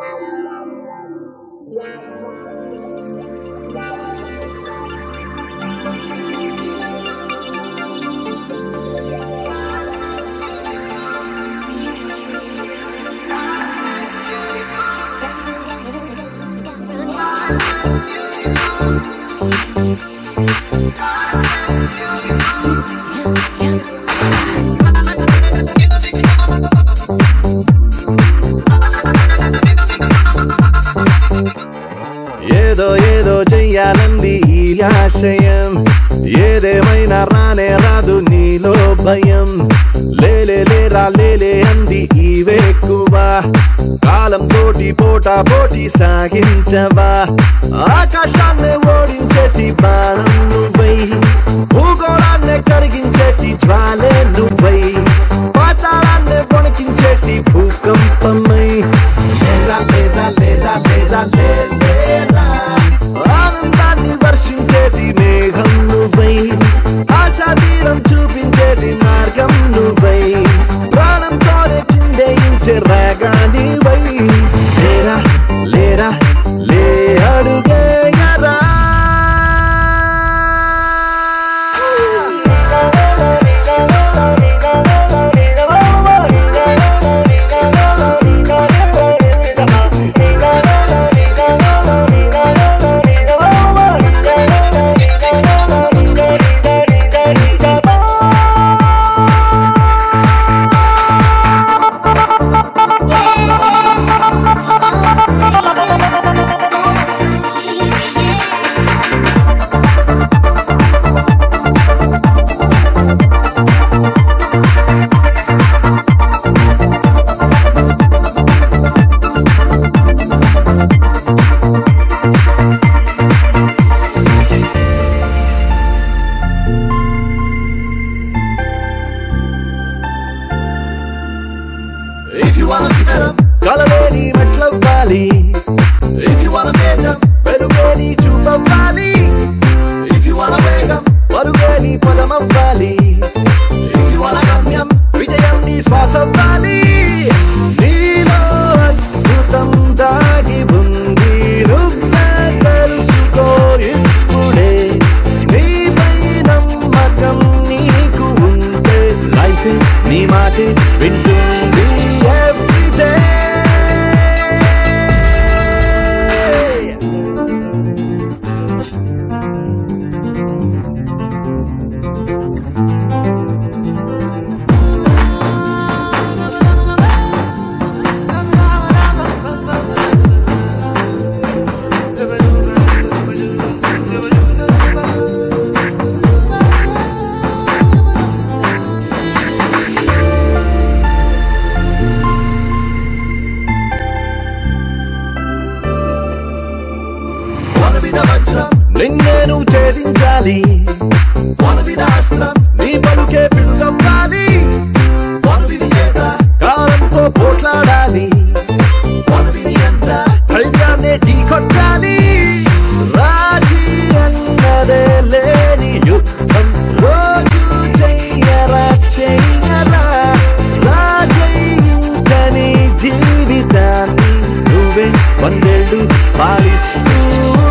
ఏదో ఏదో చెయ్యాలంది ఈ ఆశయం ఏదేమైనా రానే రాదు నీలో భయం లేలే లేరా లేలే అంది ఈ వేక్కువ కాలం తోటి పోటా పోటీ సాగించవా ఆకాశాన్ని ఓడించేటి బాణం నువ్వై భూగోళాన్ని కరిగించేటి జ్వాలే నువ్వై పాతాళాన్ని వణికించేటి భూకంపమై లేరా లేరా లేరా లేరా లే లేరా ఆనందాన్ని వర్షించేటి మేఘం నువ్వై ఆశా తీరం చూపించేటి మార్గం నువ్వై ప్రాణంతోనే చిందేయించే రాగానివై లేరా లేరా లే అడుగేయరా If you wanna శిఖరం కలలేని మెట్లవ్వాలి If you wanna తేజం పెరుగేని చూపవ్వాలి If you wanna వేగం పరుగేని పదమవ్వాలి If you wanna గమ్యం విజయం నీ శ్వాసవ్వాలి నీలో అద్భుతం దాగి ఉంది నువ్వే తెలుసుకో ఇప్పుడే నీపై నమ్మకం నీకు ఉంటే లైఫ్ నీ మాటే వింటుంది ఎవ్రీడే వనవిధ వజ్రం నిన్నేను ఛేదించాలి వనవిధ అస్త్రం నీ పలుకే పిడుగవ్వాలి వనవి విజేత కాలంతో పోట్లాడాలి వనవిని ఎంత ధైర్యాన్ని ఢీ కొట్టాలి రాజీ అన్నదే లేని యుద్ధం రోజు చెయ్యరా చెయ్యరా రాజై ఇంక నీ జీవితాన్ని నువ్వే వందేళ్ళు పాలిస్తూ